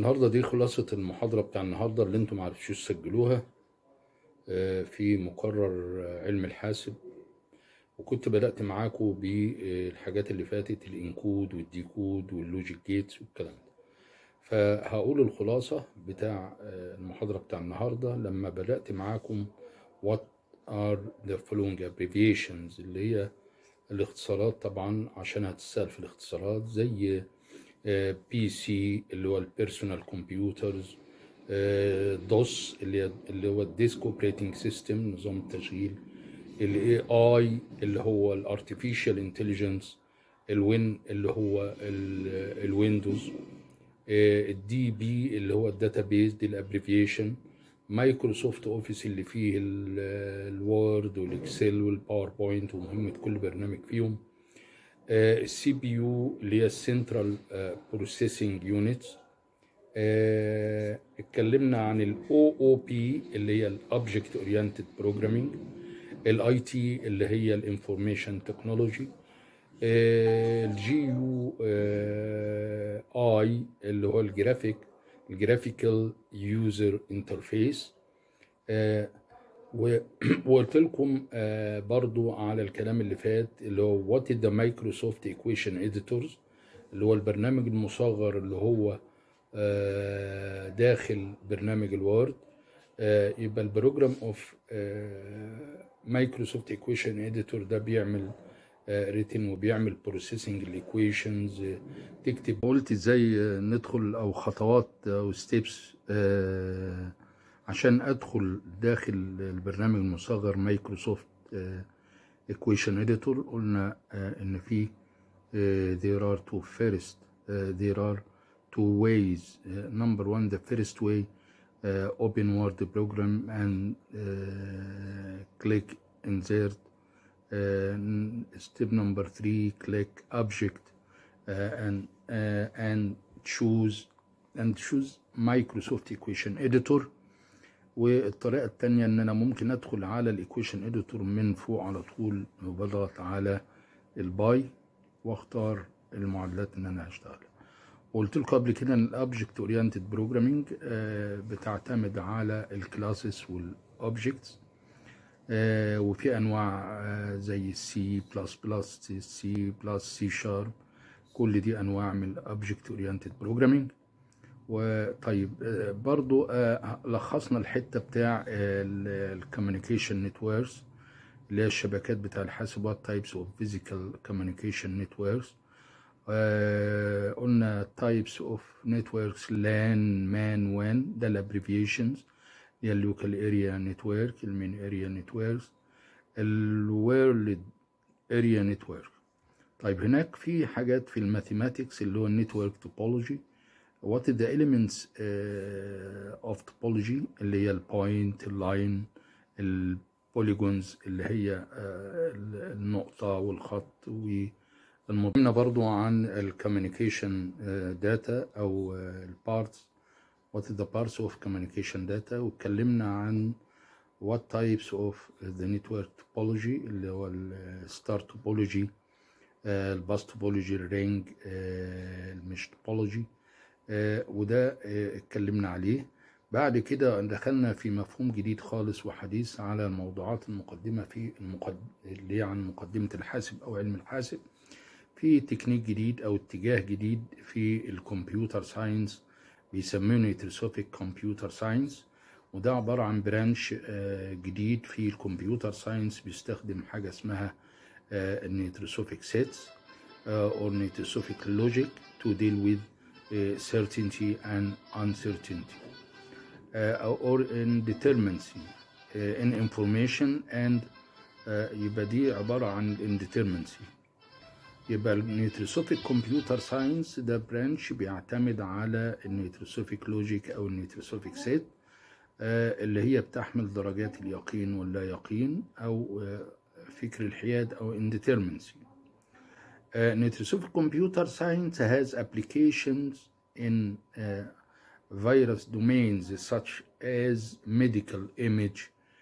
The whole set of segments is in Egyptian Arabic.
النهارده دي خلاصة المحاضرة بتاع النهارده اللي انتم معرفتوش تسجلوها آه، في مقرر آه، علم الحاسب وكنت بدأت معاكم بالحاجات اللي فاتت الانكود والديكود واللوجيك جيتس والكلام ده فهقول الخلاصة بتاع آه، المحاضرة بتاع النهارده لما بدأت معاكم what are the following abbreviations اللي هي الاختصارات طبعا عشان هتسأل في الاختصارات زي بي سي اللي هو البيرسونال كمبيوترز دوس اللي اللي هو الديسك اوبريتنج سيستم نظام التشغيل الاي اي اللي هو الارتفيشال انتليجنس الوين اللي هو الويندوز الدي بي اللي هو الداتابيز دي الابريفيشن مايكروسوفت اوفيس اللي فيه الوورد والاكسل والباوربوينت ومهمه كل برنامج فيهم السي بي يو اللي هي السنترال بروسيسنج يونتس اتكلمنا عن الاو او بي اللي هي الاوبجكت اورينتد بروجرامينج الاي تي اللي هي الانفورميشن تكنولوجي الجي يو اي اللي هو الجرافيك الجرافيكال يوزر انترفيس وقلت لكم آه برضو على الكلام اللي فات اللي هو وات ذا مايكروسوفت ايكويشن اديتورز اللي هو البرنامج المصغر اللي هو آه داخل برنامج الوورد آه يبقى البروجرام اوف مايكروسوفت ايكويشن اديتور ده بيعمل ريتن وبيعمل بروسيسنج الايكويشنز تكتب قلت ازاي ندخل او خطوات او ستيبس عشان ادخل داخل البرنامج المصغر مايكروسوفت ايكويشن اديتور قلنا ان في there are two first there are two ways number one the first way open word program and click insert step number three click object and and choose and choose Microsoft equation editor والطريقة التانية ان انا ممكن ادخل على الايكويشن اديتور من فوق على طول وبضغط على الباي واختار المعادلات ان انا هشتغلها وقلت لكم قبل كده ان الاوبجكت اورينتد بروجرامينج بتعتمد على الكلاسز والاوبجكتس وفي انواع زي السي بلس بلس سي بلس سي شارب كل دي انواع من الاوبجكت اورينتد بروجرامينج وطيب برضو لخصنا الحته بتاع الكوميونيكيشن نتوركس اللي هي الشبكات بتاع الحاسبات تايبس اوف فيزيكال كوميونيكيشن نتوركس قلنا تايبس اوف نتوركس لان مان وان ده الابريفيشنز هي اللوكال اريا نتورك المين اريا نتوركس الورلد اريا نتورك طيب هناك في حاجات في الماثيماتكس اللي هو النتورك توبولوجي what are the elements uh, of topology اللي هي البوينت اللاين البوليجونز اللي هي uh, النقطة والخط والمضمنة برضو عن الكوميونيكيشن داتا أو البارتس what are the parts of communication data واتكلمنا عن what types of the network topology اللي هو الستار توبولوجي الباس توبولوجي الرينج المش توبولوجي آه وده آه اتكلمنا عليه بعد كده دخلنا في مفهوم جديد خالص وحديث على الموضوعات المقدمة في المقد... اللي هي عن مقدمة الحاسب أو علم الحاسب في تكنيك جديد أو اتجاه جديد في الكمبيوتر ساينس بيسموه نيتروسوفيك كمبيوتر ساينس وده عبارة عن برانش آه جديد في الكمبيوتر ساينس بيستخدم حاجة اسمها النيتروسوفيك سيتس or نيتروسوفيك لوجيك to deal with Uh, certainty and uncertainty uh, or indeterminacy uh, in information and يبقى دي عبارة عن indeterminacy يبقى النيوتروسوفيك كمبيوتر ساينس ده برانش بيعتمد على النيوتروسوفيك لوجيك او النيوتروسوفيك سيت اللي هي بتحمل درجات اليقين واللا يقين او فكر الحياد او indeterminacy Uh, Nutriceutic computer science has applications in uh, various domains such as medical image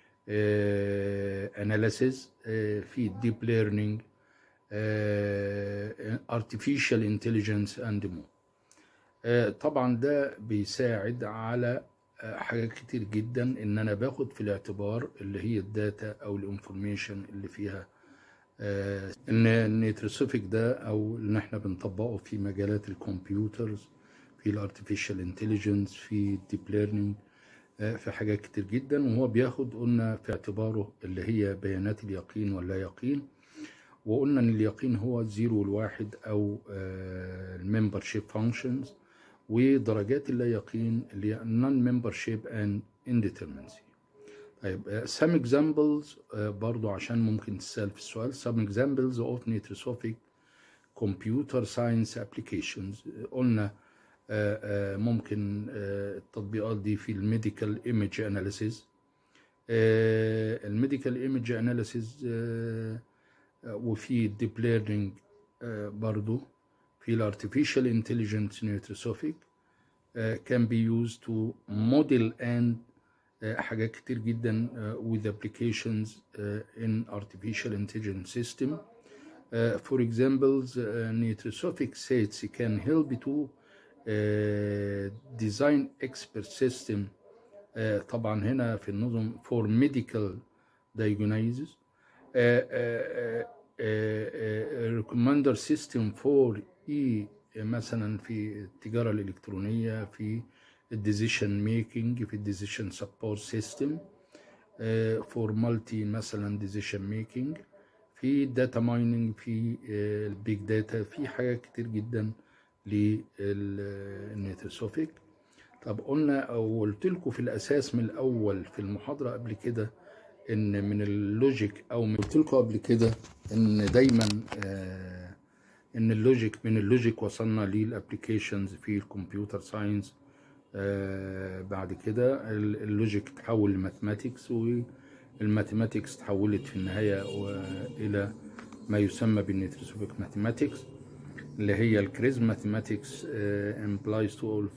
uh, analysis, في deep learning, artificial intelligence and more. آه، طبعا ده بيساعد على آه، حاجات كتير جدا ان انا باخد في الاعتبار اللي هي الداتا او الانفورميشن اللي فيها آه، ان النيتروسوفيك ده او اللي احنا بنطبقه في مجالات الكمبيوترز في الارتفيشال انتليجنس في الديب ليرنينج في حاجات كتير جدا وهو بياخد قلنا في اعتباره اللي هي بيانات اليقين واللا يقين وقلنا ان اليقين هو الزيرو والواحد او الممبر شيب فانكشنز ودرجات اللا يقين اللي هي non membership and indeterminacy طيب some examples برضو عشان ممكن تسأل في السؤال some examples of nitrosophic computer science applications قلنا ممكن التطبيقات دي في الميديكال ايمج اناليسيز الميديكال ايمج اناليسيز وفي الديب ليرنينج برضو في الارتفيشال انتليجنت نيوتروسوفيك can be used to model and حاجات كتير جدا with applications in artificial intelligence system for example nitrosophic sets can help to design expert system طبعا هنا في النظم for medical diagnosis recommender system for e مثلا في التجارة الإلكترونية في الديسيشن ميكنج في الديسيشن سبورت سيستم فور مالتي مثلا ديسيشن ميكنج في داتا مايننج في البيج داتا في حاجات كتير جدا للنيتروسوفيك طب قلنا او قلت لكم في الاساس من الاول في المحاضره قبل كده ان من اللوجيك او قلت لكم قبل كده ان دايما آه ان اللوجيك من اللوجيك وصلنا للابلكيشنز في الكمبيوتر ساينس آه بعد كده اللوجيك تحول لماثماتكس والماثماتكس تحولت في النهايه الى ما يسمى بالنيتروسوفيك ماثماتكس اللي هي الكريز ماثماتكس implies to all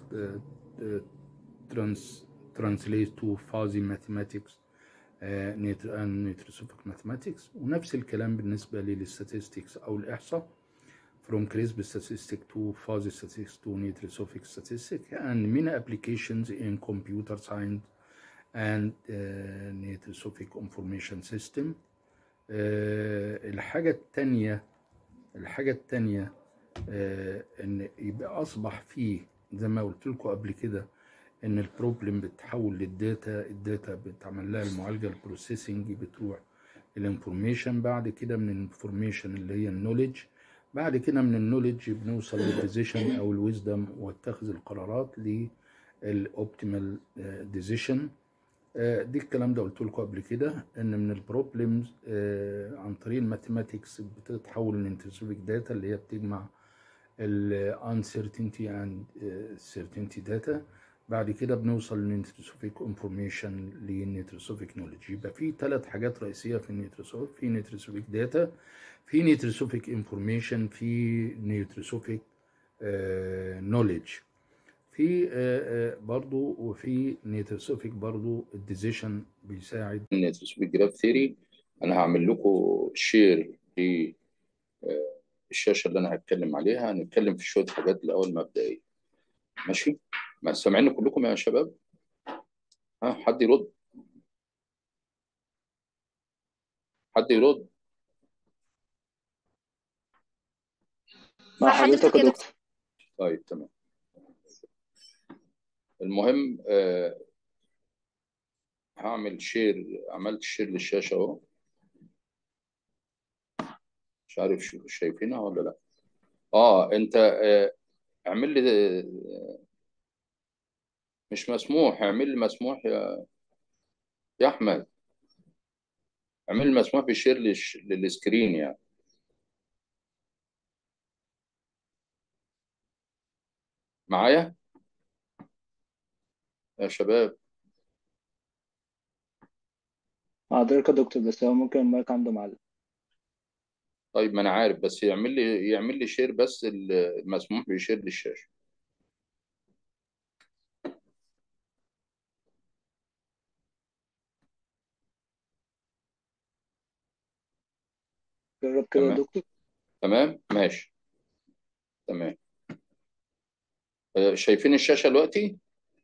trans translate to fuzzy mathematics and nitrosophic mathematics ونفس الكلام بالنسبة للستاتستكس أو الإحصاء from crisp statistic to fuzzy statistics to nitrosophic statistics and many applications in computer science and uh, nitrosophic information system uh, الحاجة التانية الحاجة التانية آه ان يبقى اصبح فيه زي ما قلت لكم قبل كده ان البروبلم بتتحول للداتا الداتا بتعمل لها المعالجه البروسيسنج بتروح الانفورميشن بعد كده من الانفورميشن اللي هي النولج بعد كده من النولج بنوصل للديسيشن او الويزدم واتخذ القرارات للاوبتيمال ديسيشن دي الكلام ده قلت لكم قبل كده ان من البروبلمز عن طريق الماثيماتكس بتتحول لانترسوفيك داتا اللي هي بتجمع ال uncertainty and certainty data بعد كده بنوصل للنيتروسوفيك انفورميشن للنيتروسوفيك نولج يبقى في ثلاث حاجات رئيسيه في النيتروسوفيك في نيتروسوفيك داتا في نيتروسوفيك انفورميشن في نيتروسوفيك نولج في برضو وفي نيتروسوفيك برضو الديزيشن بيساعد نيتروسوفيك جراف ثيري انا هعمل لكم شير الشاشه اللي انا هتكلم عليها هنتكلم في شويه حاجات الاول مبدئيه ماشي ما سامعين كلكم يا شباب ها حد يرد حد يرد مع حضرتك يا دكتور طيب تمام المهم آه هعمل شير عملت شير للشاشه اهو مش عارف شو شايفينها ولا لا اه انت آه اعمل لي آه مش مسموح اعمل لي مسموح يا يا احمد اعمل لي مسموح بالشير للش... للسكرين يعني معايا يا شباب حضرتك يا دكتور بس هو ممكن المايك عنده معلق طيب ما انا عارف بس يعمل لي يعمل لي شير بس المسموح بشير للشاشه جرب كده يا تمام دكتور تمام ماشي تمام آه، شايفين الشاشة دلوقتي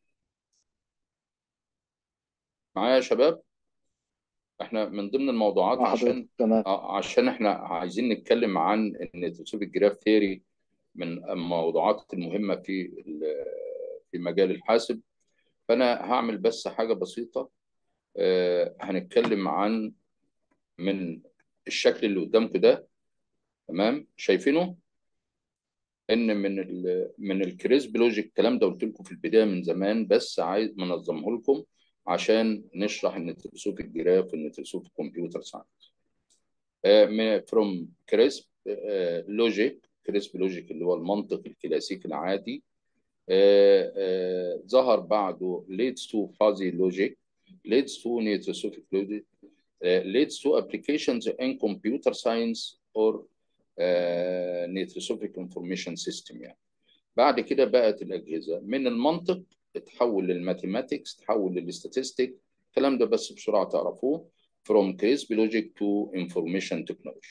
معايا يا شباب احنا من ضمن الموضوعات مع حضرتك عشان تمام آه، عشان احنا عايزين نتكلم عن النيتروسوفيك جراف ثيوري من الموضوعات المهمة في ال- في مجال الحاسب فانا هعمل بس حاجة بسيطة آه، هنتكلم عن من الشكل اللي قدامكم ده تمام شايفينه ان من ال من الكريسب لوجيك الكلام ده قلت لكم في البدايه من زمان بس عايز منظمه لكم عشان نشرح النترسوف الجراف والنترسوف الكمبيوتر ساينس فروم كريسب لوجيك كريسب لوجيك اللي هو المنطق الكلاسيكي العادي آه، آه، ظهر بعده leads to fuzzy logic leads to nitrosophic logic uh, leads to applications in computer science or uh, nitrosophic information system يعني بعد كده بقت الأجهزة من المنطق تحول للماثيماتكس تحول للستاتستيك الكلام ده بس بسرعة تعرفوه from crisp logic to information technology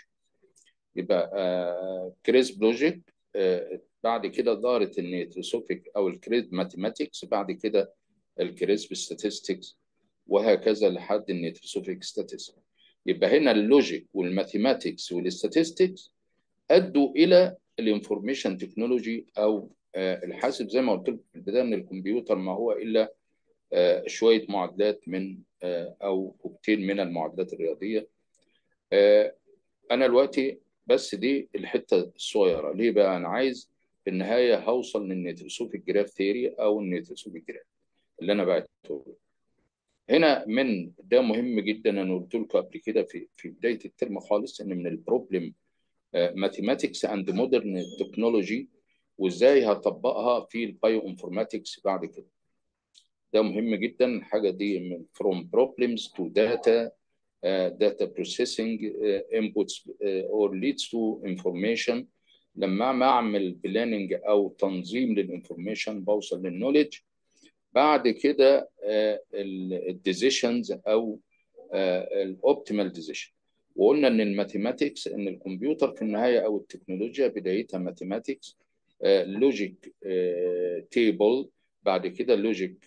يبقى كريسب لوجيك بعد كده ظهرت النيتروسوفيك او الكريسب ماثيماتكس بعد كده الكريسب ستاتستكس وهكذا لحد النيتروسوفيك ستاتستكس يبقى هنا اللوجيك والماثيماتكس والستاتستكس ادوا الى الانفورميشن تكنولوجي او آه، الحاسب زي ما قلت لكم في البدايه ان الكمبيوتر ما هو الا آه، شويه معادلات من آه، او كوكتيل من المعادلات الرياضيه آه، انا دلوقتي بس دي الحته الصغيره ليه بقى انا عايز في النهايه هوصل للنيتروسوفيك جراف ثيوري او النيتروسوفيك جراف اللي انا بعته له. هنا من ده مهم جدا انا قلت لكم قبل كده في في بدايه الترم خالص ان من البروبلم ماثيماتكس اند مودرن تكنولوجي وازاي هطبقها في البايو انفورماتكس بعد كده ده مهم جدا الحاجه دي من from problems to data uh, data processing uh, inputs uh, or leads to information لما ما اعمل بلاننج او تنظيم للانفورميشن بوصل للنولج بعد كده الديسيشنز او الاوبتيمال ديسيشن وقلنا ان الماثيماتكس ان الكمبيوتر في النهايه او التكنولوجيا بدايتها ماثيماتكس لوجيك تيبل بعد كده لوجيك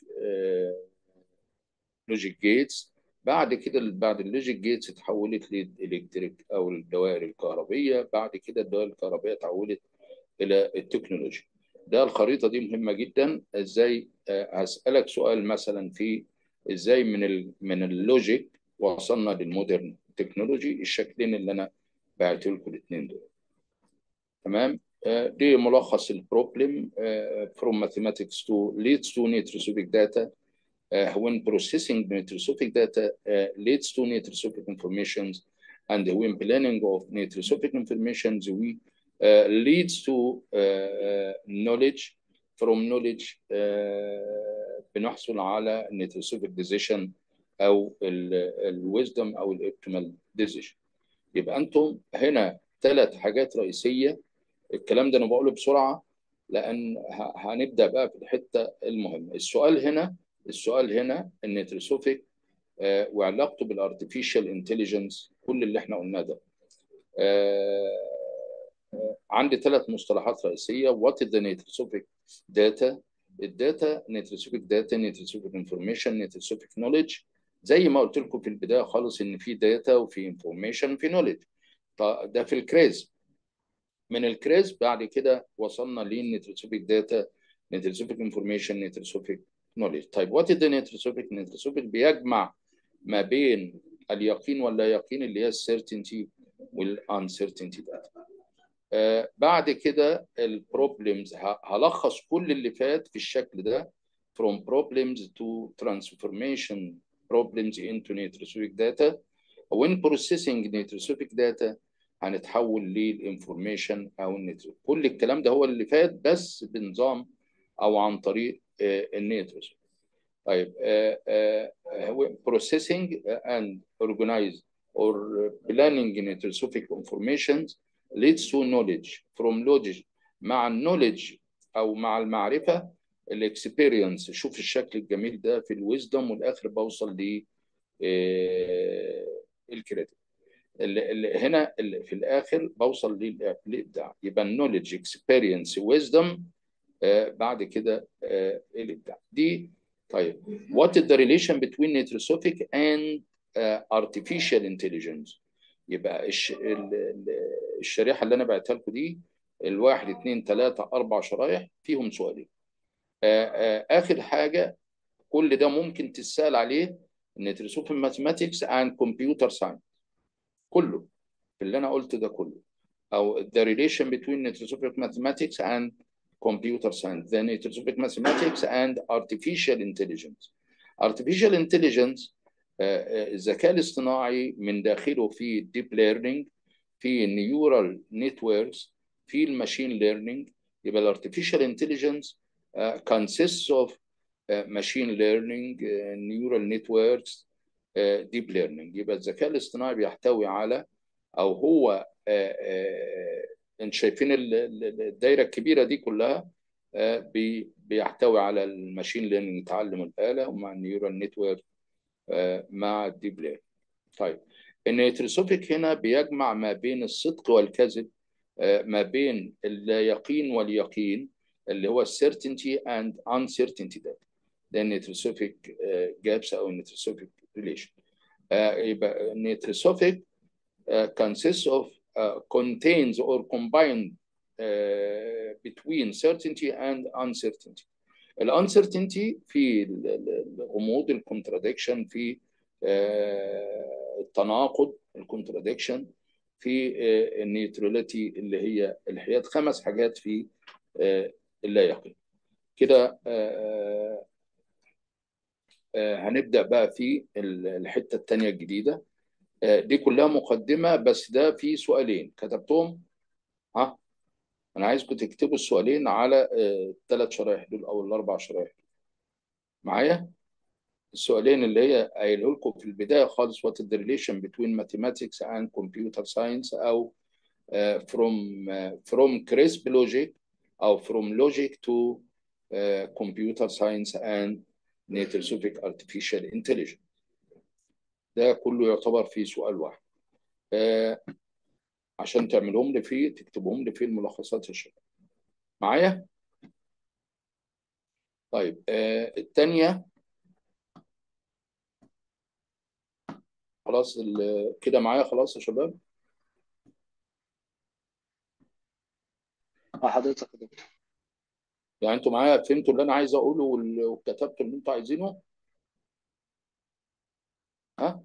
لوجيك جيتس بعد كده بعد اللوجيك جيتس اتحولت للالكتريك او الدوائر الكهربيه بعد كده الدوائر الكهربيه تحولت الى التكنولوجيا ده الخريطه دي مهمه جدا ازاي آه، هسالك سؤال مثلا في ازاي من ال من اللوجيك وصلنا للمودرن تكنولوجي الشكلين اللي انا بعت لكم الاثنين دول تمام آه، دي ملخص البروبلم from mathematics to leads to nitrosophic data uh, when processing nitrosophic data uh, leads to nitrosophic informations and when planning of nitrosophic informations we uh, leads to uh, knowledge from knowledge uh, بنحصل على nitrosophic decision او الويزدم او الاوبتيمال ديسيشن يبقى انتم هنا ثلاث حاجات رئيسيه الكلام ده انا بقوله بسرعه لان ه- هنبدا بقى في الحته المهمه السؤال هنا السؤال هنا النيتروسوفيك آه، وعلاقته بالارتفيشال انتليجنس كل اللي احنا قلناه ده آه، آه، عندي ثلاث مصطلحات رئيسيه وات ذا نيتروسوفيك داتا الداتا نيتروسوفيك داتا نيتروسوفيك انفورميشن نيتروسوفيك نوليدج زي ما قلت لكم في البدايه خالص ان في داتا وفي انفورميشن في نوليدج ده في الكريز من الكريز بعد كده وصلنا للنيتروسوفيك داتا نيتروسوفيك انفورميشن نيتروسوفيك نوليدج طيب وات ذا نيتروسوفيك نيتروسوفيك بيجمع ما بين اليقين واللا يقين اللي هي السيرتينتي والانسرتينتي داتا آه بعد كده البروبلمز هلخص كل اللي فات في الشكل ده from problems to transformation problems into nitrosophic data when processing nitrosophic data هنتحول للانفورميشن او النيترو كل الكلام ده هو اللي فات بس بنظام او عن طريق آه، النيتروس طيب آه، آه، هو processing and organize or planning nitrosophic informations leads to knowledge from knowledge مع النولج او مع المعرفه الاكسبيرينس شوف الشكل الجميل ده في الويزدم والاخر بوصل ل الكريدت اللي اللي هنا اللي في الاخر بوصل للابداع يبقى النولج اكسبيرينس ويزدم آه بعد كده آه الابداع دي طيب what is the relation between nitrosophic and uh, artificial intelligence يبقى الش... ال... ال- الشريحه اللي انا بعتها لكم دي الواحد اثنين ثلاثه اربع شرايح فيهم سؤالين آه آه اخر حاجه كل ده ممكن تسال عليه nitrosophic mathematics and computer science كله اللي انا قلت ده كله او the relation between nitrosophic mathematics and computer science then nitrosophic mathematics and artificial intelligence artificial intelligence آه، آه، الذكاء الاصطناعي من داخله في الديب ليرنينج في النيورال نتوركس في الماشين ليرنينج يبقى الارتفيشال انتليجنس consists of uh, machine learning uh, neural networks uh, deep learning يبقى الذكاء الاصطناعي بيحتوي على او هو آه، آه، انت شايفين ال- ال- الدايره الكبيره دي كلها آه، بي- بيحتوي على الماشين ليرنينج تعلم الاله ومع النيورال نتورك مع الديب ليرنينج طيب النيتروسوفيك هنا بيجمع ما بين الصدق والكذب آه، ما بين اليقين واليقين اللي هو certainty and uncertainty ده ده النيتروسوفيك جابس او النيتروسوفيك ريليشن يبقى النيتروسوفيك uh, consists of uh, contains or combined uh, between certainty and uncertainty. الانسرتينتي في ال- ال- الغموض الكونتراديكشن في آه، التناقض الكونتراديكشن في آه، النيوتراليتي اللي هي الحياد خمس حاجات في آه، اللا يقين كده آه، آه، هنبدأ بقى في ال- الحتة التانية الجديدة آه، دي كلها مقدمة بس ده في سؤالين كتبتهم ها أنا عايزكم تكتبوا السؤالين على الثلاث شرايح دول أو الأربع شرايح معايا السؤالين اللي هي قايله لكم في البداية خالص what is the relation between mathematics and computer science أو آه، from آه، from crisp logic أو from logic to آه، computer science and neurosophic artificial intelligence ده كله يعتبر فيه سؤال واحد آه، عشان تعملهم لي فيه تكتبهم لي في الملخصات الشباب معايا طيب آه الثانية خلاص ال- كده معايا خلاص يا شباب اه حضرتك يا دكتور يعني انتوا معايا فهمتوا اللي انا عايز اقوله وال- وكتبتوا اللي انتوا عايزينه ها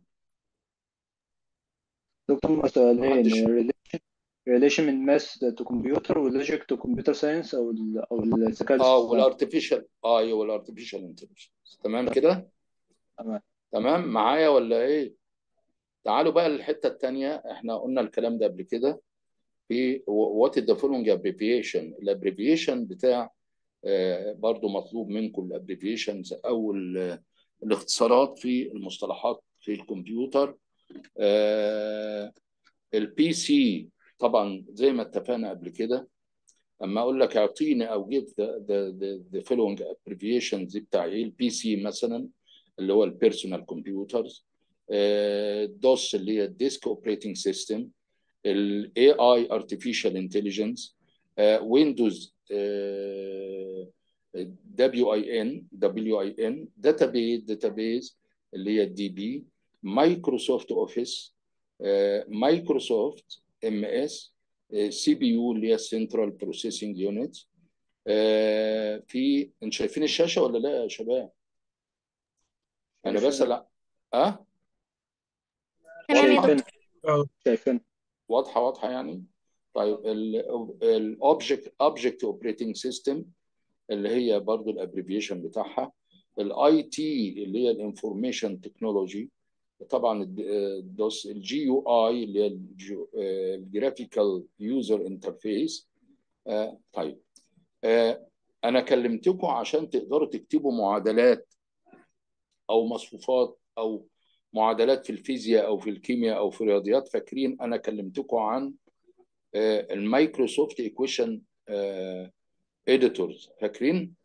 دكتور هما سؤالين محدش relation من ماس تو كمبيوتر ولوجيك تو كمبيوتر ساينس او ال او الذكاء اه الاصطناعي والارتفيشال اه ايوه والارتفيشال انتليجنس تمام كده تمام تمام معايا ولا ايه تعالوا بقى للحتة التانية احنا قلنا الكلام ده قبل كده في وات ذا فولوينج ابريفيشن الابريفيشن بتاع آه، برضو مطلوب منكم الابريفيشنز او ال- الاختصارات في المصطلحات في الكمبيوتر البي سي طبعا زي ما اتفقنا قبل كده اما اقول لك اعطيني او جيب ذا فولوينج ابريفيشنز بتاع ايه البي سي مثلا اللي هو البيرسونال كمبيوترز دوس اللي هي الديسك اوبريتنج سيستم الاي اي ارتفيشال انتليجنس ويندوز دبليو اي ان دبليو اي ان داتابيز داتابيز اللي هي الدي بي مايكروسوفت اوفيس مايكروسوفت ام اس سي بي يو اللي هي السنترال بروسيسنج يونت في انتوا شايفين الشاشه ولا لا يا شباب؟ انا بس شايفين لا اه تمام يا شايفين دكتور شايفين واضحه واضحه يعني طيب الاوبجكت اوبجكت اوبريتنج سيستم اللي هي برضو الابريفيشن بتاعها الاي تي اللي هي الانفورميشن تكنولوجي طبعا الدوس الجي يو اي اللي هي الجرافيكال يوزر انترفيس طيب آه، انا كلمتكم عشان تقدروا تكتبوا معادلات او مصفوفات او معادلات في الفيزياء او في الكيمياء او في الرياضيات فاكرين انا كلمتكم عن آه، المايكروسوفت ايكويشن اديتورز فاكرين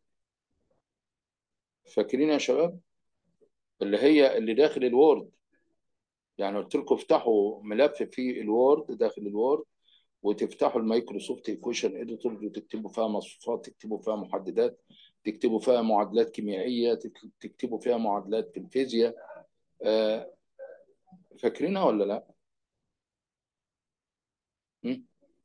فاكرين يا شباب اللي هي اللي داخل الوورد يعني قلت لكم افتحوا ملف في الوورد داخل الوورد وتفتحوا المايكروسوفت ايكويشن اديتور وتكتبوا فيها مصفوفات تكتبوا فيها محددات تكتبوا فيها معادلات كيميائيه تك- تكتبوا فيها معادلات في الفيزياء آه، فاكرينها ولا لا؟ م?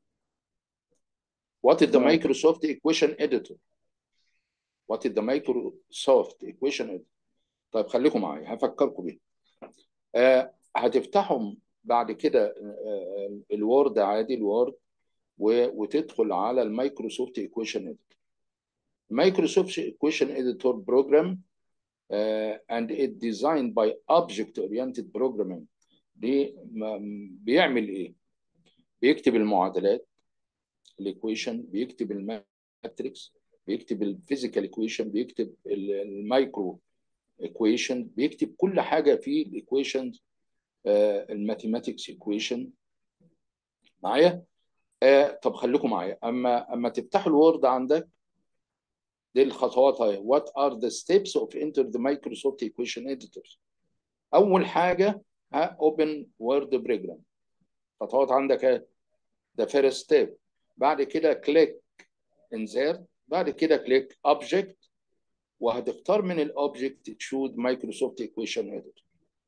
What is the تمام. Microsoft equation editor? What is the Microsoft equation editor? طيب خليكم معايا هفكركم بيه. آه هتفتحوا بعد كده آه الوورد عادي الوورد و- وتدخل على المايكروسوفت ايكويشن اديتور. مايكروسوفت ايكويشن اديتور بروجرام and it designed by object oriented programming دي م- بيعمل ايه؟ بيكتب المعادلات الايكويشن بيكتب الماتريكس بيكتب الفيزيكال ايكويشن بيكتب ال- المايكرو ايكويشن بيكتب كل حاجه في الايكويشن الماثيماتكس ايكويشن معايا آه طب خليكم معايا اما اما تفتحوا الوورد عندك دي الخطوات اهي what are the steps of enter the Microsoft equation editors اول حاجه ها open word program خطوات عندك اهي ده first step بعد كده click insert بعد كده click object وهتختار من الاوبجكت تشود مايكروسوفت ايكويشن اديتور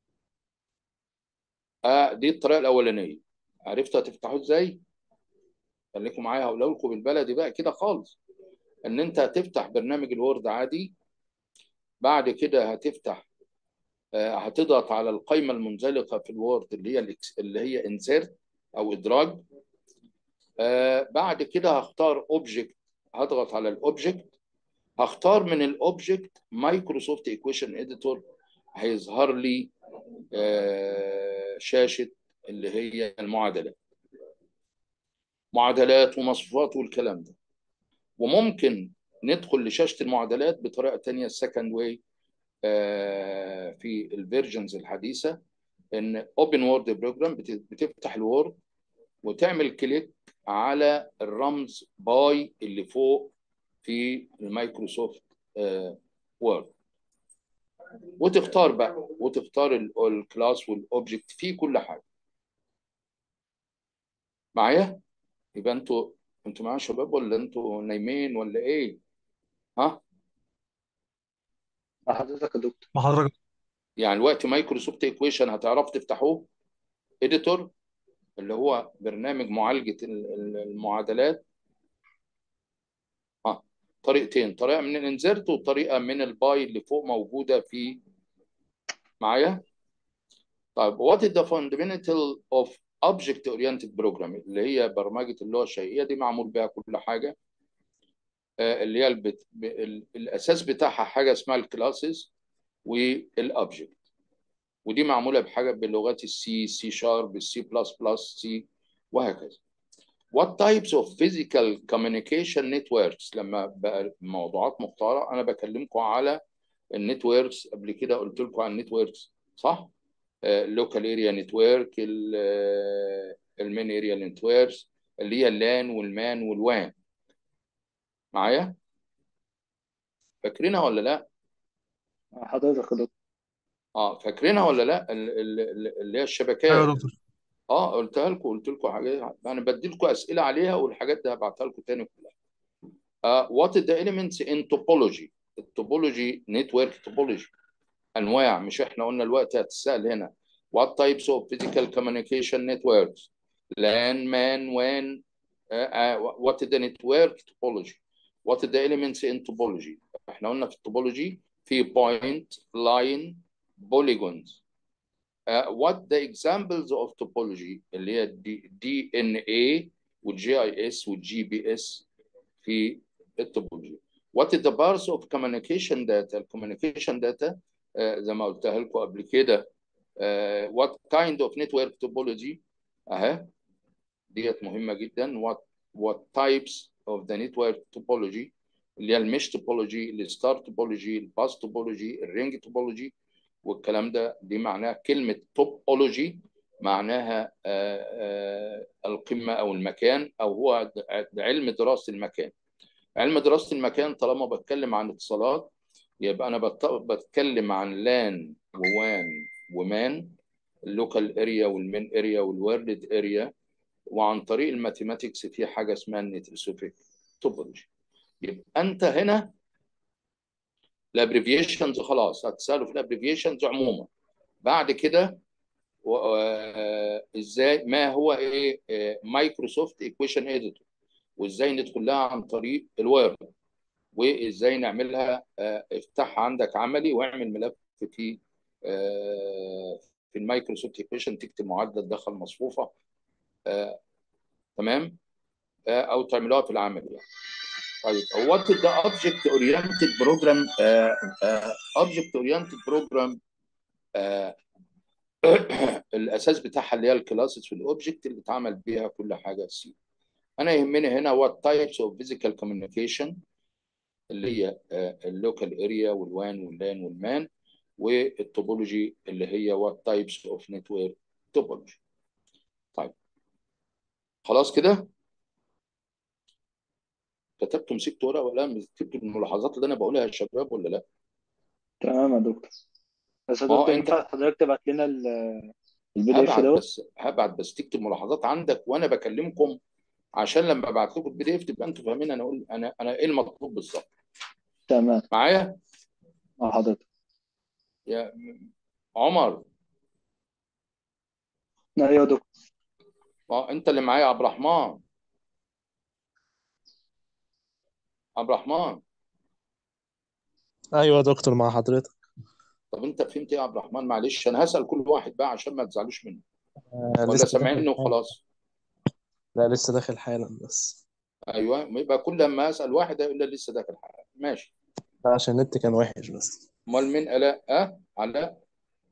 آه دي الطريقه الاولانيه عرفتوا هتفتحوه ازاي خليكم معايا هقول لكم بالبلدي بقى كده خالص ان انت هتفتح برنامج الوورد عادي بعد كده هتفتح آه هتضغط على القائمه المنزلقه في الوورد اللي هي الإكس- اللي هي انسيرت او ادراج آه بعد كده هختار اوبجكت هضغط على الاوبجكت هختار من الاوبجكت مايكروسوفت ايكويشن اديتور هيظهر لي آه، شاشه اللي هي المعادلات معادلات ومصفوفات والكلام ده وممكن ندخل لشاشه المعادلات بطريقه تانية السكند واي في الفيرجنز الحديثه ان اوبن وورد بروجرام بتفتح الوورد وتعمل كليك على الرمز باي اللي فوق في المايكروسوفت وورد وتختار بقى وتختار ال- الكلاس والاوبجكت فيه كل حاجه معايا يبقى انتوا انتوا معايا يا شباب ولا انتوا نايمين ولا ايه ها مع حضرتك يا دكتور مع حضرتك يعني الوقت مايكروسوفت ايكويشن هتعرفوا تفتحوه اديتور اللي هو برنامج معالجه ال- ال- المعادلات ها طريقتين طريقه من الانزرت وطريقه من الباي اللي فوق موجوده في معايا طيب what is the fundamental of object oriented programming اللي هي برمجه اللغه الشيئيه دي معمول بها كل حاجه آه، اللي هي البت... ب- ال- الاساس بتاعها حاجه اسمها الكلاسز والاوبجكت ودي معموله بحاجه بلغات السي سي شارب السي بلس بلس سي وهكذا What types of physical communication networks لما بقى موضوعات مختارة أنا بكلمكم على النتوركس قبل كده قلت لكم عن النتوركس صح؟ اللوكال اريا نتورك المين اريا نتوركس اللي هي اللان والمان والوان معايا؟ فاكرينها ولا لا؟ مع حضرتك يا دكتور اه فاكرينها ولا لا؟ ال- ال- ال- اللي هي ايوه الشبكات يا دكتور اه قلتها لكم قلت لكم حاجات انا بدي لكم اسئله عليها والحاجات دي هبعتها لكم تاني كلها. Uh, what is the elements in topology؟ التوبولوجي نتورك توبولوجي انواع مش احنا قلنا الوقت هتسال هنا what types of physical communication networks LAN MAN WAN uh, uh, what is the network topology what is the elements in topology احنا قلنا في التوبولوجي في point line polygons uh, what the examples of topology اللي هي الدي دي ان اي والجي اي اس والجي بي اس في التوبولوجي what is the parts of communication data الكوميونيكيشن داتا زي ما قلتها لكم قبل كده uh, what kind of network topology اهي ديت مهمه جدا what what types of the network topology اللي هي المش توبولوجي الستار توبولوجي الباس توبولوجي الرينج توبولوجي والكلام ده دي معناها كلمه توبولوجي معناها آه، آه، القمه او المكان او هو علم دراسه المكان علم دراسه المكان طالما بتكلم عن اتصالات يبقى انا بت- بتكلم عن لان ووان ومان اللوكال اريا والمين اريا والورلد اريا وعن طريق الماثيماتكس في حاجه اسمها النيتروسوفيك توبولوجي يبقى انت هنا الابريفيشنز خلاص هتساله في الابريفيشنز عموما بعد كده و- آه، ازاي ما هو ايه مايكروسوفت ايكويشن اديتور وازاي ندخل لها عن طريق الويب وازاي نعملها آه، افتحها عندك عملي واعمل ملف في آه، في المايكروسوفت ايكويشن تكتب معادله تدخل مصفوفه آه، تمام آه، او تعملوها في العمل يعني طيب what is the object oriented program uh, uh, object oriented program uh, الاساس بتاعها اللي هي الكلاسز والاوبجكت اللي اتعمل بيها كل حاجه سي انا يهمني هنا what types of physical communication اللي هي اللوكال اريا والوان واللان والمان والتوبولوجي اللي هي what types of network topology طيب خلاص كده كتبت مسكت ورقه وقلم كتبت الملاحظات اللي انا بقولها يا شباب ولا لا؟ تمام يا دكتور بس يا ما هو دكتور أنت- ينفع حضرتك تبعت لنا البي دي اف هبعت دوت بس هبعت بس تكتب ملاحظات عندك وانا بكلمكم عشان لما ابعت لكم البي دي اف تبقى انتوا فاهمين انا اقول انا انا ايه المطلوب بالظبط تمام معايا مع حضرتك يا عمر ايوه يا دكتور ما انت اللي معايا يا عبد الرحمن عبد الرحمن ايوه يا دكتور مع حضرتك طب انت فهمت ايه يا عبد الرحمن معلش انا هسال كل واحد بقى عشان ما تزعلوش مني آه ولا لسه سامعيني داخل حالا وخلاص لا لسه داخل حالا بس ايوه يبقى كل ما اسال واحد يقول لي لسه داخل حاجه ماشي لا عشان النت كان وحش بس امال مين الاء اه علاء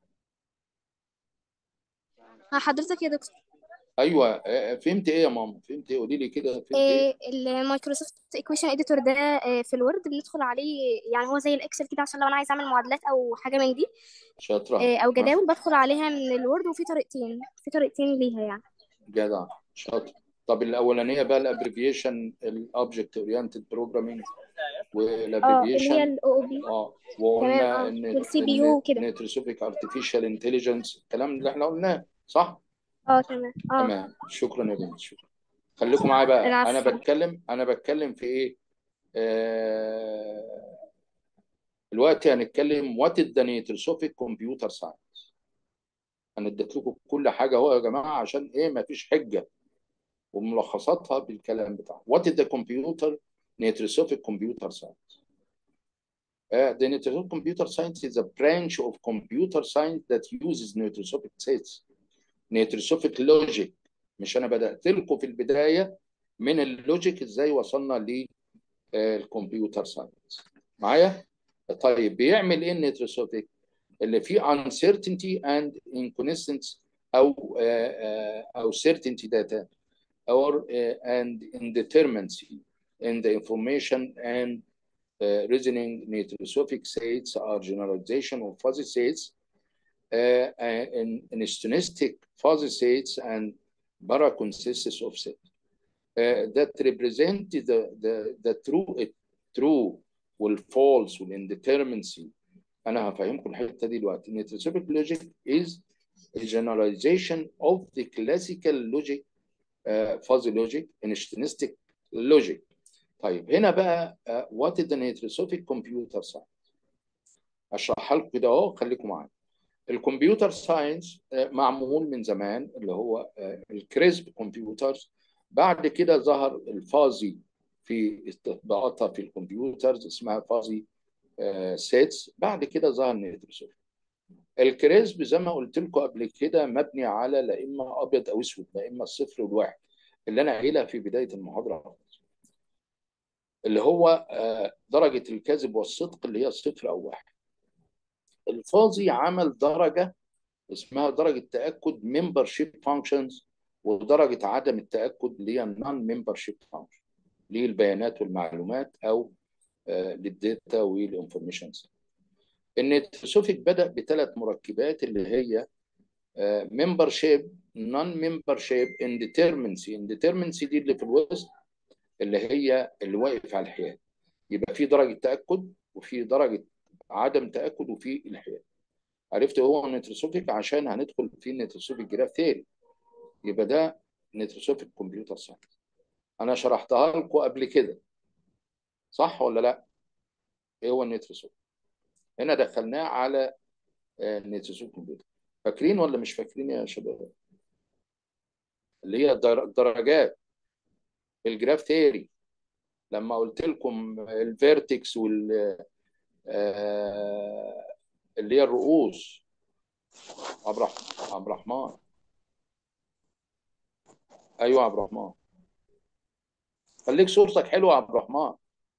مع حضرتك يا دكتور ايوه آه، فهمت ايه يا ماما فهمت ايه قولي لي كده فهمت ايه إيه المايكروسوفت ايكويشن اديتور ده آه، في الوورد بندخل عليه يعني هو زي الاكسل كده عشان لو انا عايز اعمل معادلات او حاجه من دي شاطره آه، او ها جداول بدخل عليها من الوورد وفي طريقتين في طريقتين ليها يعني جدع شاطر طب الاولانيه بقى الابريفيشن الاوبجكت اورينتد بروجرامينج اه اللي هي والابريفيشن الاو او بي اه تمام وقلنا اه ان والسي بي يو وكده نيتروسوفيك ارتفيشال انتليجنس الكلام اللي احنا قلناه صح اه تمام اه تمام شكرا يا بنت شكرا خليكم معايا بقى انا العفو بتكلم انا بتكلم في ايه آه دلوقتي هنتكلم وات ذا نيتروسوفيك كمبيوتر ساينس انا اديت لكم كل حاجه اهو يا جماعه عشان ايه ما فيش حجه وملخصاتها بالكلام بتاعه وات ذا كمبيوتر نيتروسوفيك كمبيوتر ساينس Uh, the Neurosophic computer science is a branch of computer science that uses Neurosophic sets, Neurosophic logic. مش أنا بدأت لكم في البداية من اللوجيك إزاي وصلنا للكمبيوتر ساينس. معايا؟ طيب بيعمل إيه النيتروسوفيك؟ اللي فيه uncertainty and inconsistence أو آه، آه، أو certainty data or uh, and indeterminacy in the information and uh, reasoning neurosophic states are generalization of fuzzy states uh, in, in stochastic fuzzy states and paraconsistency of set uh, that represent the, the, the true true والفالse والindeterminacy انا هفهمكم الحته دي دلوقتي neurosophic logic is a generalization of the classical logic uh, fuzzy logic in stochastic logic طيب هنا بقى وات ذا نيتروسوفيك كمبيوتر ساينس اشرحها لكم كده اهو خليكم معايا الكمبيوتر ساينس معمول من زمان اللي هو الكريسب كمبيوترز بعد كده ظهر الفازي في تطبيقاتها في الكمبيوترز اسمها فازي سيتس بعد كده ظهر نيتروسوفيك الكريسب زي ما قلت لكم قبل كده مبني على لا اما ابيض او اسود لا اما الصفر والواحد اللي انا قايلها في بدايه المحاضره اللي هو درجة الكذب والصدق اللي هي صفر أو واحد الفاضي عمل درجة اسمها درجة تأكد membership functions ودرجة عدم التأكد اللي هي non membership function للبيانات والمعلومات أو للداتا والانفورميشنز النيتروسوفيك بدأ بثلاث مركبات اللي هي membership non membership indeterminacy indeterminacy دي اللي في الوسط اللي هي اللي واقف على الحياد يبقى في درجه تاكد وفي درجه عدم تاكد وفي الحياد عرفت هو نيتروسوفيك عشان هندخل في نيتروسوفيك جراف ثاني يبقى ده نيتروسوفيك كمبيوتر ساينس انا شرحتها لكم قبل كده صح ولا لا ايه هو النيتروسوفيك هنا دخلناه على نيتروسوفيك كمبيوتر فاكرين ولا مش فاكرين يا شباب اللي هي الدر- الدرجات الجراف ثيري لما قلت لكم الفيرتكس وال آه، اللي هي الرؤوس عبد الرحمن عبد الرحمن ايوه عبد الرحمن خليك صورتك حلوه يا عبد الرحمن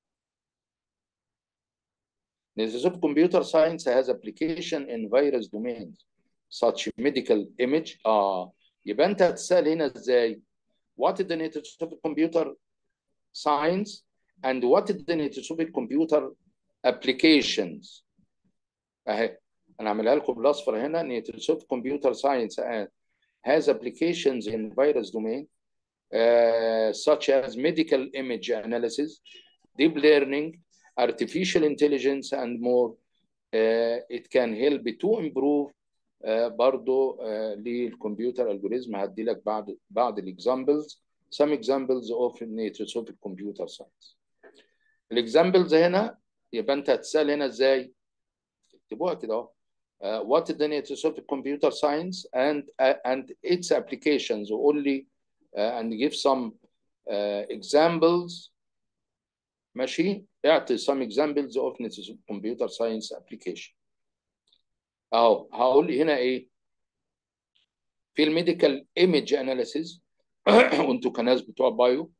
Necessary computer science has application in various domains such medical image اه يبقى انت هتسال هنا ازاي what is the nature of computer science and what is the nature of computer applications اهي انا عاملها لكم بالاصفر هنا nature of computer science has applications in various domains uh, such as medical image analysis deep learning artificial intelligence and more uh, it can help to improve uh, برضو uh, للكمبيوتر الجوريزم هدي لك بعض بعض الاكزامبلز some examples of nature computer science الاكزامبلز هنا يبقى انت هتسال هنا ازاي اكتبوها كده اهو uh, what is the nature of computer science and uh, and its applications only uh, and give some uh, examples ماشي اعطي some examples of nature computer science application اهو هقول هنا ايه في الميديكال ايمج اناليسيز وانتوا كناس بتوع بايو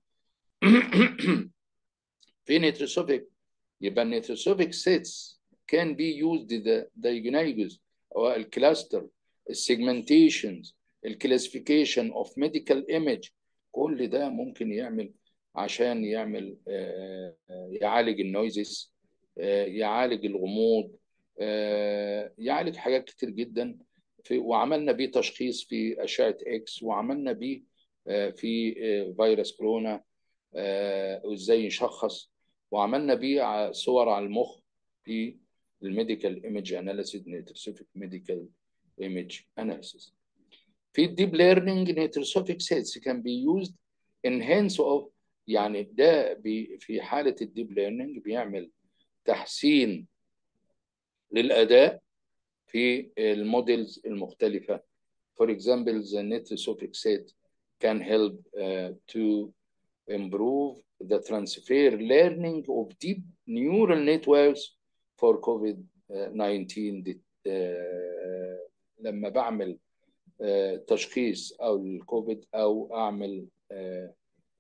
في نيتروسوفيك يبقى النيتروسوفيك سيتس can be used the diagnosis او الكلاستر السيجمنتيشنز الكلاسيفيكيشن اوف ميديكال ايمج كل ده ممكن يعمل عشان يعمل آه، آه، يعالج النويزز آه، يعالج الغموض آه، يعالج حاجات كتير جدا في وعملنا بيه تشخيص في أشعة إكس وعملنا بيه آه، في آه، فيروس كورونا آه، وإزاي نشخص وعملنا بيه ع- صور على المخ في الميديكال ايمج اناليسيس نيتروسوفيك ميديكال ايمج اناليسيس في الديب ليرنينج نيتروسوفيك سيتس كان بي يوزد انهانس اوف يعني ده بي في حاله الديب ليرنينج بيعمل تحسين للاداء في الموديلز المختلفه For example, the Netrosophic set can help uh, to improve the transfer learning of deep neural networks for COVID-19 دي- آه، لما بعمل آه، تشخيص او الكوفيد او اعمل آه،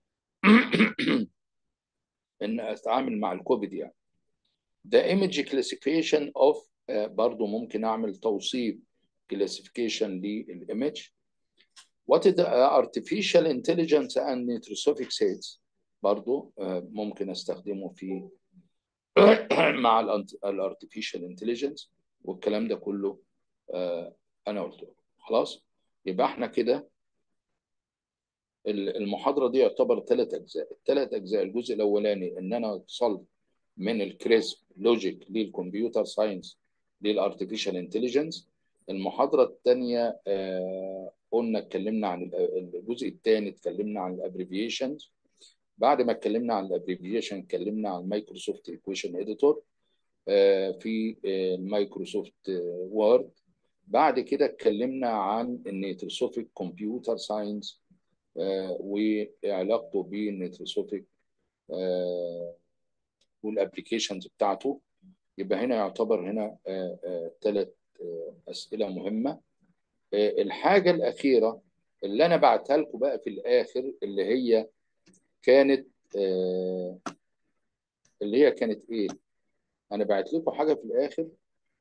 ان اتعامل مع الكوفيد يعني ده ايمج كلاسيفيكيشن اوف برضه ممكن اعمل توصيف كلاسيفيكيشن للايمج What is the uh, artificial intelligence and nitrosophic sets برضو آه، ممكن استخدمه في مع الارتفيشال انتليجنس والكلام ده كله آه، انا قلته خلاص يبقى احنا كده ال- المحاضره دي يعتبر ثلاث اجزاء الثلاث اجزاء الجزء الاولاني ان انا وصلت من الكريسب لوجيك للكمبيوتر ساينس للارتفيشال انتليجنس المحاضره الثانيه قلنا اتكلمنا عن ال- الجزء الثاني اتكلمنا عن الابريفيشنز بعد ما اتكلمنا عن الابريفيشن اتكلمنا عن مايكروسوفت ايكويشن اديتور في آه، المايكروسوفت وورد بعد كده اتكلمنا عن النيتروسوفيك كمبيوتر ساينس وعلاقته بالنيتروسوفيك والابلكيشنز بتاعته يبقى هنا يعتبر هنا ثلاث اسئله مهمه آه، الحاجه الاخيره اللي انا بعتها لكم بقى في الاخر اللي هي كانت آه، اللي هي كانت ايه انا بعت لكم حاجه في الاخر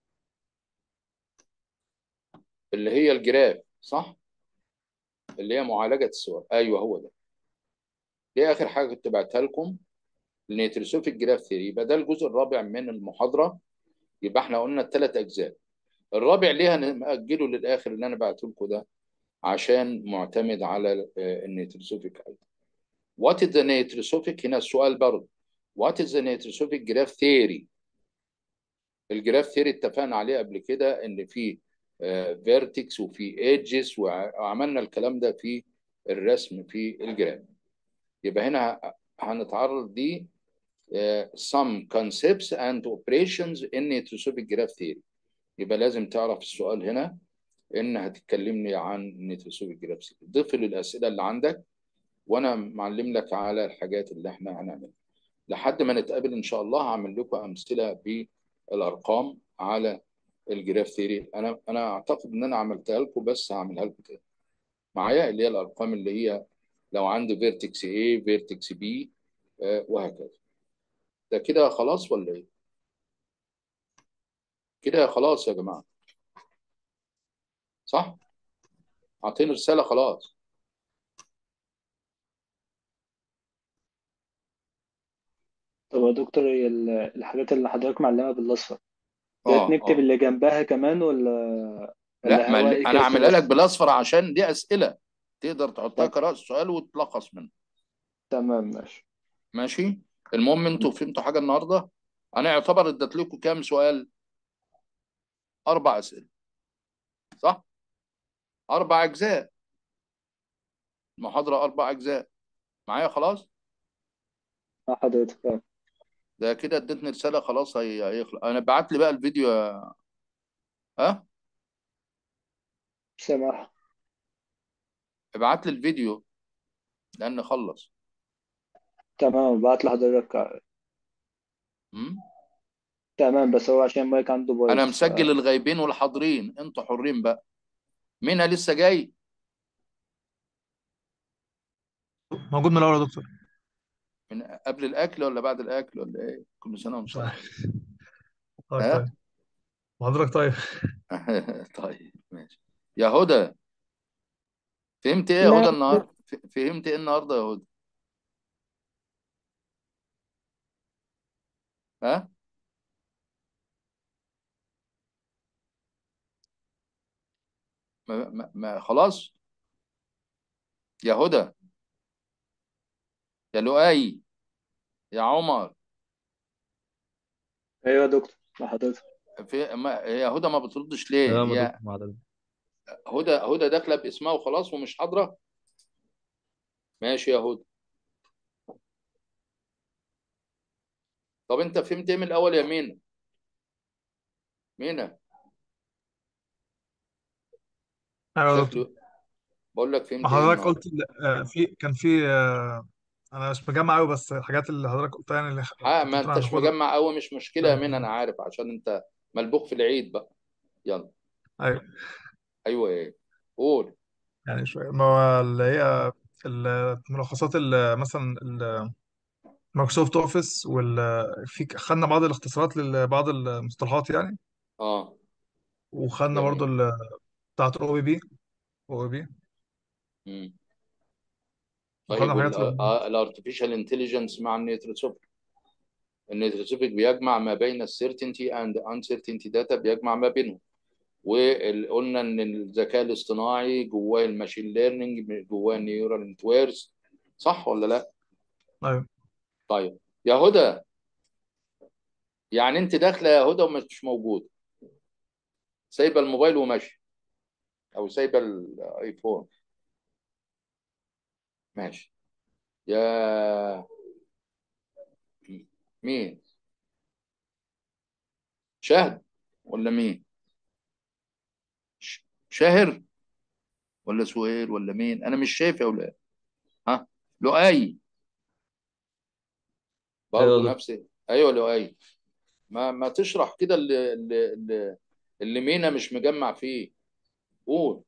اللي هي الجراف صح اللي هي معالجه الصور ايوه هو ده دي اخر حاجه كنت بعتها لكم النيتروسوفيك جراف ثيري يبقى ده الجزء الرابع من المحاضره يبقى احنا قلنا الثلاث اجزاء الرابع ليه هنأجله للاخر اللي انا بعته لكم ده عشان معتمد على آه، النيتروسوفيك ايضا وات از ذا نيتروسوفيك هنا السؤال برضه وات از ذا نيتروسوفيك جراف ثيري الجراف ثيري اتفقنا عليه قبل كده ان في فيرتكس وفي ايدجز وعملنا الكلام ده في الرسم في الجراف يبقى هنا هنتعرض دي uh, some concepts and operations in nitrosopic graph theory يبقى لازم تعرف السؤال هنا ان هتتكلمني عن nitrosopic graph theory ضيف لي الاسئله اللي عندك وانا معلم لك على الحاجات اللي احنا هنعملها لحد ما نتقابل ان شاء الله هعمل لكم امثله بالارقام على الجراف ثيري انا انا اعتقد ان انا عملتها لكم بس هعملها لكم تاني معايا اللي هي الارقام اللي هي لو عندي فيرتكس A فيرتكس B آه، وهكذا ده كده خلاص ولا ايه كده خلاص يا جماعه صح اعطيني رساله خلاص طب يا دكتور هي ال- الحاجات اللي حضرتك معلمها بالاصفر ديت اه نكتب اه اللي جنبها كمان ولا لا ولا ما هو اللي- ايه انا كده اعملها لك خلاص بالاصفر عشان دي اسئله تقدر تحطها طب كرأس سؤال وتلخص منه تمام ماشي ماشي المهم انتوا فهمتوا حاجه النهارده انا يعتبر اديت لكم كام سؤال اربع اسئله صح اربع اجزاء المحاضره اربع اجزاء معايا خلاص مع حضرتك اه ده كده اديتني رساله خلاص هي هيخلق انا بعت لي بقى الفيديو يا- ها سامح ابعت لي الفيديو لان خلص تمام بعت لحضرتك مم؟ تمام بس هو عشان المايك عنده انا بايظ ف... مسجل الغايبين والحاضرين انتوا حرين بقى مين لسه جاي موجود من الاول يا دكتور من قبل الاكل ولا بعد الاكل ولا ايه كل سنه وانت مش طيب عارف طيب ها طيب وحضرتك طيب طيب ماشي يا هدى فهمت ايه يا هدى لا النهارده ف- فهمت ايه النهارده يا هدى ها ما, ما, ما خلاص يا هدى يا لؤي يا عمر ايوه يا دكتور مع حضرتك في ما يا هدى ما بتردش ليه تمام يا يا دكتور مع حضرتك هدى هدى داخله باسمها وخلاص ومش حاضره ماشي يا هدى طب انت فهمت ايه من الاول يا مينا مينا ايوه يا دكتور شكله بقول لك فهمت ما ايه حضرتك النهارده قلت ال- آه، في كان في آه، انا مش مجمع قوي بس الحاجات اللي حضرتك قلتها يعني اللي ها كنت ما قلت انتش هناخدها مجمع قوي مش مشكله يا مينا انا عارف عشان انت ملبوخ في العيد بقى يلا ايوه ايوه ايه قول يعني شويه ما هو اللي هي الملخصات اللي مثلا ال- مايكروسوفت اوفيس وال في خدنا بعض الاختصارات لبعض المصطلحات يعني اه وخدنا برضو جميل ال- بتاعت او بي بي او بي مم. وخدنا طيب حاجات لل- الارتفيشال انتليجنس مع النيتروسوفيك النيتروسوفيك بيجمع ما بين السيرتينتي اند انسيرتينتي داتا بيجمع ما بينهم وقلنا ان الذكاء الاصطناعي جواه الماشين ليرنينج جواه النيورال نتوركس صح ولا لا ايوه طيب يا هدى يعني انت داخله يا هدى ومش موجود سايبه الموبايل وماشي او سايبه الايفون ماشي يا مين شهد ولا مين ش- شاهر ولا سهير ولا مين انا مش شايف يا اولاد ها لؤي ايوه برضه يا دكتور نفس ايوه لؤي ما ما تشرح كده اللي اللي اللي, اللي مينا مش مجمع فيه قول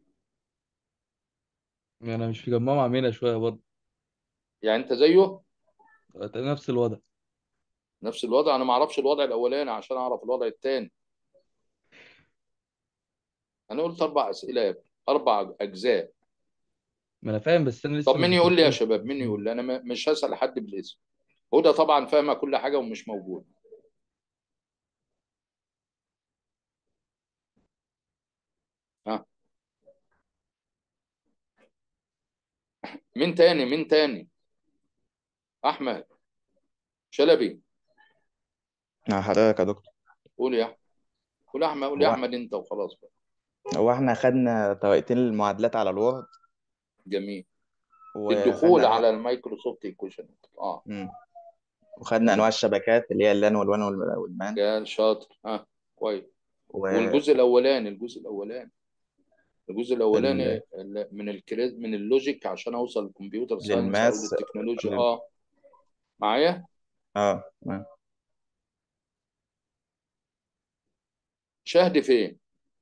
انا مش مجمع مع مينا شويه برضه يعني انت زيه نفس الوضع نفس الوضع انا ما اعرفش الوضع الاولاني عشان اعرف الوضع الثاني انا قلت اربع اسئله يا ابني اربع اجزاء ما انا فاهم بس انا لسه طب ما مين يقول لي يا ذاكرتوش شباب مين يقول لي انا م- مش هسال حد بالاسم هدى طبعا فاهمه كل حاجه ومش موجود ها مين تاني مين تاني احمد شلبي مع حضرتك يا دكتور قول يا احمد قول يا احمد قول يا هو احمد انت وخلاص بقى هو احنا خدنا طريقتين المعادلات على الوورد جميل الدخول وخدنا على أنواع المايكروسوفت ايكويشن اه مم. وخدنا أنواع الشبكات اللي هي اللان والوان وال- والمان قال شاطر اه كويس و والجزء الاولاني الجزء الاولاني الجزء الاولاني لل... ال- من الكريد من اللوجيك عشان اوصل للكمبيوتر ساينس او للماس للتكنولوجيا لل... اه معايا اه تمام شهد فين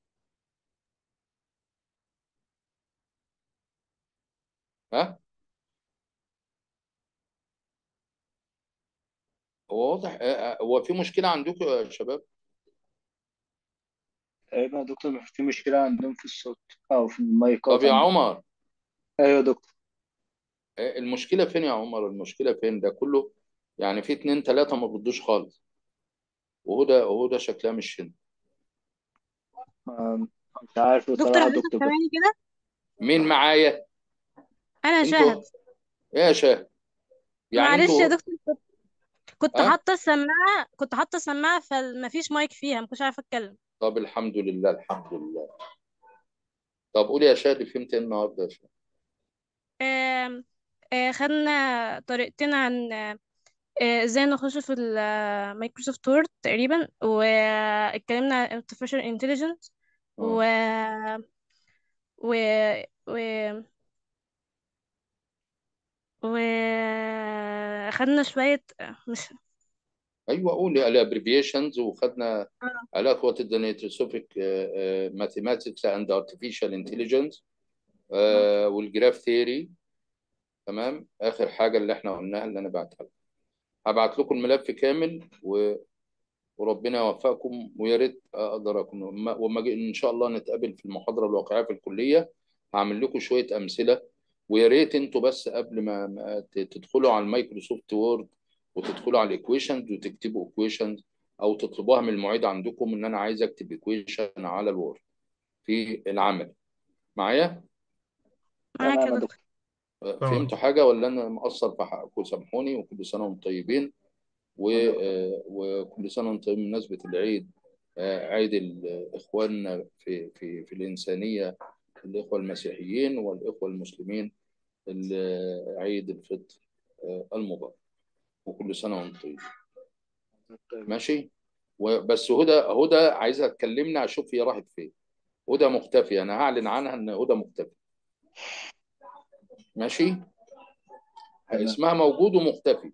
ها هو واضح آه، آه، هو في مشكلة عندكم يا شباب تقريبا يا دكتور في مشكلة عندهم في الصوت أو في المايكات طب يا عندهم عمر أيوة يا دكتور آه، المشكلة فين يا عمر المشكلة فين ده كله يعني في اتنين تلاتة ما بردوش خالص وهدى وهدى شكلها مش هنا آم، مش عارف دكتور بصراحة يا حضرتك دكتور بس سامعني كده مين معايا انا انتوا شاهد ايه يا شاه يعني معلش يا انتوا دكتور كنت كنت ها حاطه السماعه كنت حاطه السماعه فمفيش مايك فيها ما كنتش عارفه اتكلم طب الحمد لله الحمد لله طب قولي يا شاه فهمت ايه النهارده يا شاه آم، آه، خدنا طريقتين عن آه، ازاي نخش في المايكروسوفت وورد تقريبا واتكلمنا عن artificial intelligence و اه و و وخدنا شوية مش ايوه قولي الابريفيشنز وخدنا آه. علاقة الدينيتروسوفيك ماثيماتكس اند ارتفيشال انتليجنس والجراف ثيوري تمام اخر حاجه اللي احنا قلناها اللي انا بعتها لكم هبعت لكم الملف كامل و... وربنا يوفقكم ويا ريت اقدر اكون وما وما أجي- ان شاء الله نتقابل في المحاضره الواقعيه في الكليه هعمل لكم شويه امثله ويا ريت انتوا بس قبل ما ما ت- تدخلوا على المايكروسوفت وورد وتدخلوا على الايكويشنز وتكتبوا ايكويشنز او تطلبوها من المعيد عندكم ان انا عايز اكتب ايكويشن على الوورد في العمل معايا معاك تمام يا يا دكتور دكتور تمام فهمتوا حاجه ولا انا مقصر في حقكم سامحوني وكل سنه وانتم طيبين و... آه، وكل سنه وانتم طيبين بمناسبه العيد آه، عيد ال- اخواننا في في في الانسانيه الاخوه المسيحيين والاخوه المسلمين ال- عيد الفطر آه، المبارك وكل سنه وانتم طيبين طيب. ماشي وبس هدى هدى عايزه تكلمنا اشوف هي راحت فين هدى مختفيه انا هعلن عنها ان هدى مختفيه ماشي تمام اسمها موجود ومختفي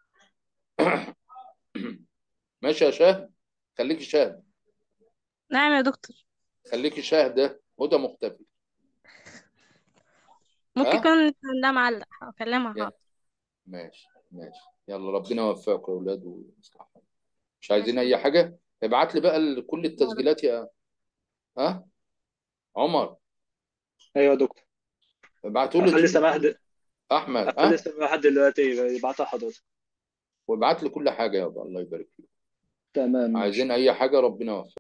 ماشي يا شاهد خليكي شاهد نعم يا دكتور خليكي شاهده هدى مختفي ممكن ها يكون ده معلق هكلمها يا حاضر ماشي ماشي يلا ربنا يوفقكم يا اولاد ويصلح حالكم. مش ماشي عايزين اي حاجه ابعت لي بقى ال- كل يا دكتور. التسجيلات يا ها عمر أيوة يا دكتور ابعتوا لي أخلي سماح د... احمد أخلي ها سماح دلوقتي يبعتها حضرتك وابعت لي كل حاجه يابا الله يبارك فيك تمام ماشي عايزين اي حاجه ربنا يوفقك